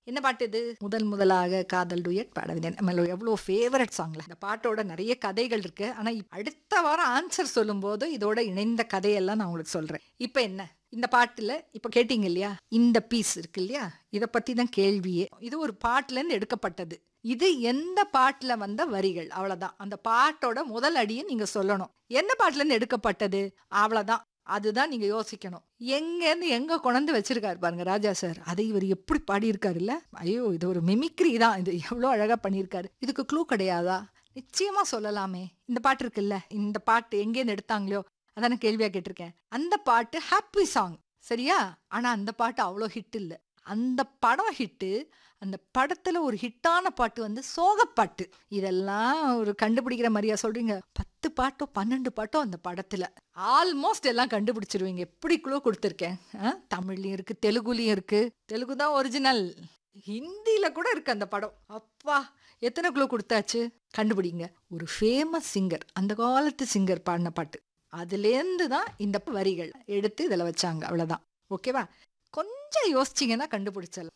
என்ன பாட்டு இது முதல் முதலாக காதல் டூயட் பாடவில்லை நம்மளோட எவ்வளோ ஃபேவரட் சாங்ல இந்த பாட்டோட நிறைய கதைகள் இருக்கு ஆனா இப்ப அடுத்த வாரம் ஆன்சர் சொல்லும்போது இதோட இணைந்த கதையெல்லாம் நான் உங்களுக்கு சொல்றேன் இப்போ என்ன இந்த பாட்டுல இப்ப கேட்டீங்க இல்லையா இந்த பீஸ் இருக்கு இல்லையா இத பத்தி தான் கேள்வியே இது ஒரு பாட்டுல இருந்து எடுக்கப்பட்டது இது எந்த பாட்டுல வந்த வரிகள் அவ்வளவுதான் அந்த பாட்டோட முதல் அடியை நீங்க சொல்லணும் எந்த பாட்டுல இருந்து எடுக்கப்பட்டது அவ்வளவுதான் அதுதான் நீங்க யோசிக்கணும் எங்க இருந்து எங்க கொண்டு வச்சிருக்காரு பாருங்க ராஜா சார் அதை இவர் எப்படி பாடியிருக்காருல்ல ஐயோ இது ஒரு மிமிக்ரி தான் இது எவ்வளோ அழகா பண்ணியிருக்காரு இதுக்கு க்ளூ கிடையாதா நிச்சயமா சொல்லலாமே இந்த பாட்டு இருக்குல்ல இந்த பாட்டு எங்கேருந்து எடுத்தாங்களோ அதான கேள்வியா கேட்டிருக்கேன் அந்த பாட்டு ஹாப்பி சாங் சரியா ஆனா அந்த பாட்டு அவ்வளோ ஹிட் இல்லை அந்த படம் ஹிட்டு அந்த படத்துல ஒரு ஹிட்டான பாட்டு வந்து சோகப்பாட்டு இதெல்லாம் ஒரு கண்டுபிடிக்கிற மாதிரியா சொல்றீங்க பத்து பாட்டோ பன்னெண்டு பாட்டோ அந்த படத்துல ஆல்மோஸ்ட் எல்லாம் கண்டுபிடிச்சிருவீங்க எப்படி குழு கொடுத்துருக்கேன் ஆ, தமிழ்லயும் இருக்கு தெலுங்குலயும் இருக்கு தெலுங்கு தான் ஒரிஜினல் ஹிந்தியில கூட இருக்கு அந்த படம் அப்பா எத்தனை குழு கொடுத்தாச்சு கண்டுபிடிங்க ஒரு ஃபேமஸ் சிங்கர் அந்த காலத்து சிங்கர் பாடின பாட்டு அதுலேருந்து தான் இந்த வரிகள் எடுத்து இதில் வச்சாங்க அவ்வளோதான் ஓகேவா கொஞ்சம் யோசிச்சிங்கன்னா கண்டுபிடிச்சலாம்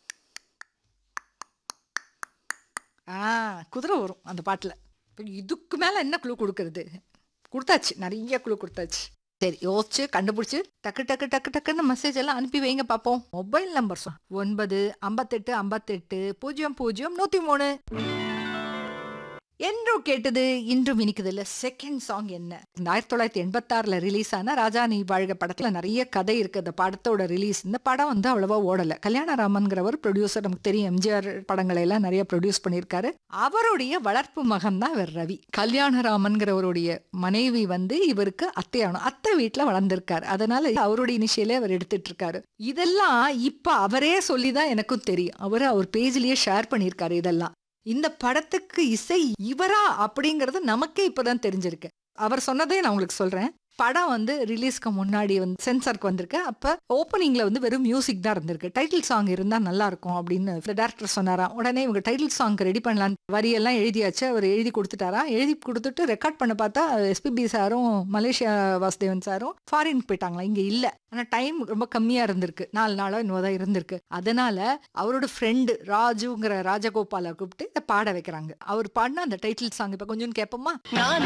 ஆ குதிரை வரும் அந்த பாட்டில் இப்போ இதுக்கு மேலே என்ன குழு கொடுக்கறது கொடுத்தாச்சு நிறைய குழு கொடுத்தாச்சு சரி யோசிச்சு கண்டுபிடிச்சு டக்கு டக்கு டக்கு டக்குன்னு மெசேஜ் எல்லாம் அனுப்பி வைங்க பார்ப்போம் மொபைல் நம்பர் சொல் ஒன்பது ஐம்பத்தெட்டு ஐம்பத்தெட்டு பூஜ்ஜியம் பூஜ்ஜியம் நூற்றி மூணு என்றோ கேட்டது இன்றும் இனிக்குது இல்ல செகண்ட் சாங் என்ன இந்த ஆயிரத்தி தொள்ளாயிரத்தி எண்பத்தாறுல ரிலீஸ் ஆன ராஜா நீ வாழ்க படத்துல நிறைய கதை இருக்கு அந்த படத்தோட ரிலீஸ் இந்த படம் வந்து அவ்வளவா ஓடல கல்யாணராமன்கிறவர் ப்ரொடியூசர் நமக்கு தெரியும் எம்ஜிஆர் படங்களை எல்லாம் நிறைய ப்ரொடியூஸ் பண்ணியிருக்காரு அவருடைய வளர்ப்பு மகன் தான் இவர் ரவி கல்யாணராமன்கிறவருடைய மனைவி வந்து இவருக்கு அத்தையானும் அத்தை வீட்டுல வளர்ந்திருக்காரு அதனால அவருடைய இனிஷியலே அவர் எடுத்துட்டு இருக்காரு இதெல்லாம் இப்ப அவரே சொல்லிதான் எனக்கும் தெரியும் அவர் அவர் பேஜ்லயே ஷேர் பண்ணியிருக்காரு இதெல்லாம் இந்த படத்துக்கு இசை இவரா அப்படிங்கறது நமக்கே இப்பதான் தெரிஞ்சிருக்கு அவர் சொன்னதே நான் உங்களுக்கு சொல்றேன் படம் வந்து ரிலீஸ்க்கு முன்னாடி வந்து சென்சாருக்கு வந்திருக்கு அப்ப ஓப்பனிங்ல வந்து வெறும் மியூசிக் தான் இருந்திருக்கு டைட்டில் சாங் இருந்தா நல்லா இருக்கும் அப்படின்னு டேரக்டர் சொன்னாராம் உடனே இவங்க டைட்டில் சாங் ரெடி பண்ணலாம் வரியெல்லாம் எழுதியாச்சு அவர் எழுதி கொடுத்துட்டாரா எழுதி கொடுத்துட்டு ரெக்கார்ட் பண்ண பார்த்தா எஸ்பிபி சாரும் மலேசியா வாசுதேவன் சாரும் ஃபாரின் போயிட்டாங்களா இங்க இல்ல ஆனா டைம் ரொம்ப கம்மியா இருந்திருக்கு நாலு நாளோ இன்னும் தான் இருந்திருக்கு அதனால அவரோட ஃப்ரெண்டு ராஜுங்கிற ராஜகோபாலை கூப்பிட்டு இதை பாட வைக்கிறாங்க அவர் பாடின அந்த டைட்டில் சாங் இப்ப கொஞ்சம் கேட்போமா நான்